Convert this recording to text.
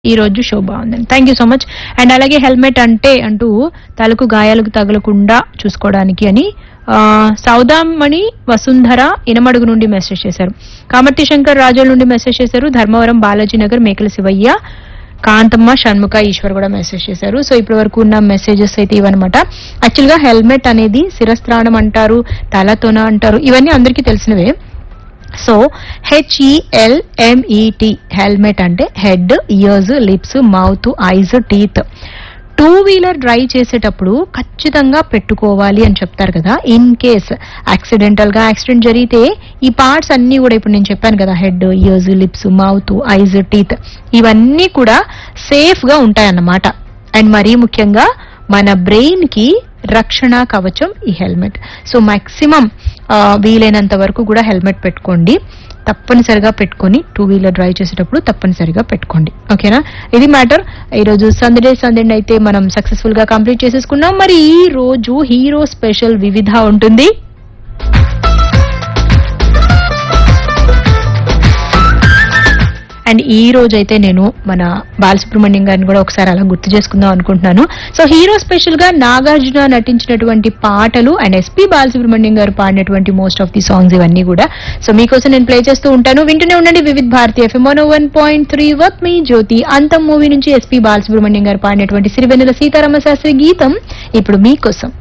ఈ రోజు షో బాగుందండి thank you so much and అలాగే హెల్మెట్ అంటే అంటూ తలకు గాయాలకు తగలకుండా చూసుకోవడానికి అని ఆ, సౌదామణి వసుంధర ఇనమడుగు నుండి మెసేజ్ చేశారు కామర్తి శంకర్ రాజోల్ నుండి మెసేజ్ చేశారు ధర్మవరం బాలాజీ నగర్ మేకల శివయ్య కాంతమ్మ షణ్ముఖ ఈశ్వర్ కూడా మెసేజ్ చేశారు సో ఇప్పటి వరకు ఉన్న మెసేజెస్ అయితే ఇవన్నమాట యాక్చువల్ గా హెల్మెట్ అనేది శిరస్త్రాణం అంటారు తలతోన అంటారు ఇవన్నీ అందరికీ తెలిసినవే సో హెచ్ఈఎల్ఎంఈటి హెల్మెట్ అంటే head ears lips mouth eyes teeth two wheeler drive చేసేటప్పుడు ఖచ్చితంగా పెట్టుకోవాలి అని చెప్తారు కదా ఇన్ కేస్ యాక్సిడెంటల్ గా యాక్సిడెంట్ జరిగితే ఈ పార్ట్స్ అన్ని కూడా ఇప్పుడు నేను చెప్పాను కదా head ears lips mouth eyes teeth ఇవన్నీ కూడా సేఫ్ గా ఉంటాయన్నమాట అండ్ మరీ ముఖ్యంగా మన బ్రెయిన్ కి రక్షణ కవచం ఈ హెల్మెట్ సో మాక్సిమం వీలైనంత వరకు కూడా హెల్మెట్ పెట్టుకోండి తప్పనిసరిగా పెట్టుకొని టూ వీలర్ డ్రైవ్ చేసేటప్పుడు తప్పనిసరిగా పెట్టుకోండి ఓకేనా ఇది మ్యాటర్ ఈ రోజు సందడే సందడి అయితే మనం సక్సెస్ఫుల్ గా కంప్లీట్ చేసేసుకున్నాం మరి ఈ రోజు హీరో స్పెషల్ వివిధ ఉంటుంది అండ్ ఈ రోజు అయితే నేను మన బాలసుబ్రహ్మణ్యం గారిని కూడా ఒకసారి అలా గుర్తు చేసుకుందాం అనుకుంటున్నాను సో హీరో స్పెషల్ గా నాగార్జున నటించినటువంటి పాటలు అండ్ ఎస్పీ బాలసుబ్రహ్మణ్యం గారు పాడినటువంటి మోస్ట్ ఆఫ్ ది సాంగ్స్ ఇవన్నీ కూడా సో మీకోసం నేను ప్లే చేస్తూ ఉంటాను వింటూనే ఉండండి Vividh Bharati FM one point three వర్క్ మీ జ్యోతి అంతం మూవీ నుంచి ఎస్పీ బాలసుబ్రహ్మణ్యం గారు పాడినటువంటి సిరివెన్నెల సీతారామ శాస్త్రి గీతం ఇప్పుడు మీకోసం